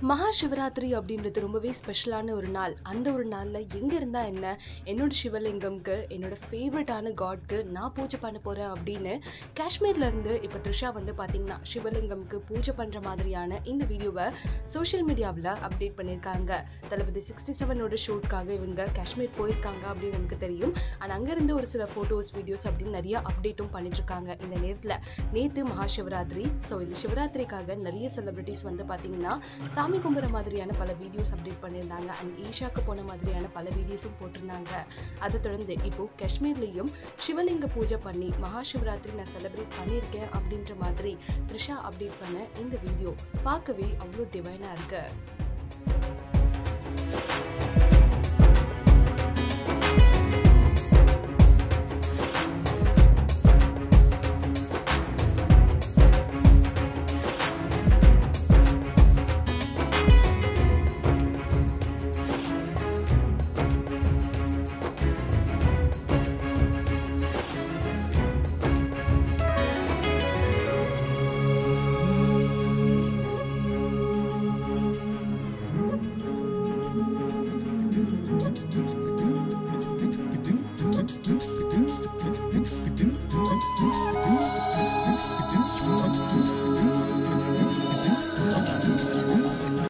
மகா சிவராத்திரி அப்படின்றது ரொம்பவே ஸ்பெஷலான ஒரு நாள் அந்த ஒரு நாளில் எங்கே இருந்தால் என்ன என்னோட சிவலிங்கம்க்கு என்னோட ஃபேவரட்டான காட்க்கு நான் பூஜை பண்ண போகிறேன் அப்படின்னு காஷ்மீர்ல இருந்து இப்போ த்ரிஷா வந்து பார்த்தீங்கன்னா சிவலிங்கம்க்கு பூஜை பண்ணுற மாதிரியான இந்த வீடியோவை சோஷியல் மீடியாவில் அப்டேட் பண்ணியிருக்காங்க தளபதி சிக்ஸ்டி செவனோட ஷூட்காக இவங்க காஷ்மீர் போயிருக்காங்க அப்படின்னு எனக்கு தெரியும் ஆனால் அங்கேருந்து ஒரு சில ஃபோட்டோஸ் வீடியோஸ் அப்படின்னு நிறைய அப்டேட்டும் பண்ணிட்டு இருக்காங்க இந்த நேரத்தில் நேற்று மகா சிவராத்திரி ஸோ இந்த சிவராத்திரிக்காக நிறைய செலிபிரிட்டிஸ் வந்து பார்த்தீங்கன்னா சாமி கும்பிட்ற மாதிரியான பல வீடியோஸ் அப்டேட் பண்ணியிருந்தாங்க அண்ட் ஈஷாக்கு போன மாதிரியான பல வீடியோஸும் போட்டிருந்தாங்க அதை தொடர்ந்து இப்போ காஷ்மீர்லேயும் சிவலிங்க பூஜை பண்ணி மகா சிவராத்திரி நான் செலிப்ரேட் பண்ணியிருக்கேன் அப்படின்ற மாதிரி த்ரிஷா அப்டேட் பண்ண இந்த வீடியோ பார்க்கவே அவ்வளோ டிவைனாக இருக்கு